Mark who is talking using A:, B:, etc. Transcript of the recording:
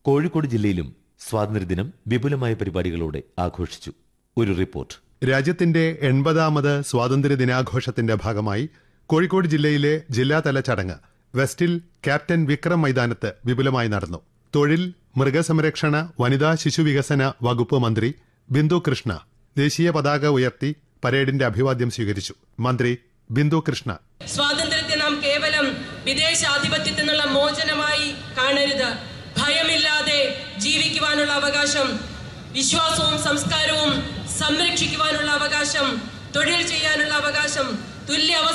A: കോഴിക്കോട് ജില്ലയിലും സ്വാതന്ത്ര്യദിനം വിപുലമായ പരിപാടികളോടെ ആഘോഷിച്ചു ഒരു റിപ്പോർട്ട്
B: രാജ്യത്തിന്റെ എൺപതാമത് സ്വാതന്ത്ര്യ ദിനാഘോഷത്തിന്റെ ഭാഗമായി കോഴിക്കോട് ജില്ലയിലെ ജില്ലാതല ചടങ്ങ് വെസ്റ്റിൽ ക്യാപ്റ്റൻ വിക്രം മൈതാനത്ത് വിപുലമായി നടന്നു തൊഴിൽ മൃഗസംരക്ഷണ വനിതാ ശിശുവികസന വകുപ്പ് മന്ത്രി ബിന്ദു കൃഷ്ണ ദേശീയ പതാക ഉയർത്തി പരേഡിന്റെ അഭിവാദ്യം സ്വീകരിച്ചു മന്ത്രി ബിന്ദു കൃഷ്ണ
C: സ്വാതന്ത്ര്യത്തെ നാം കേവലം വിദേശാധിപത്യത്തിൽ നിന്നുള്ള മോചനമായി കാണരുത് ഭയമില്ലാതെ ജീവിക്കുവാനുള്ള അവകാശം വിശ്വാസവും സംസ്കാരവും സംരക്ഷിക്കുവാനുള്ള അവകാശം തൊഴിൽ ചെയ്യാനുള്ള അവകാശം തുല്യ അവസരം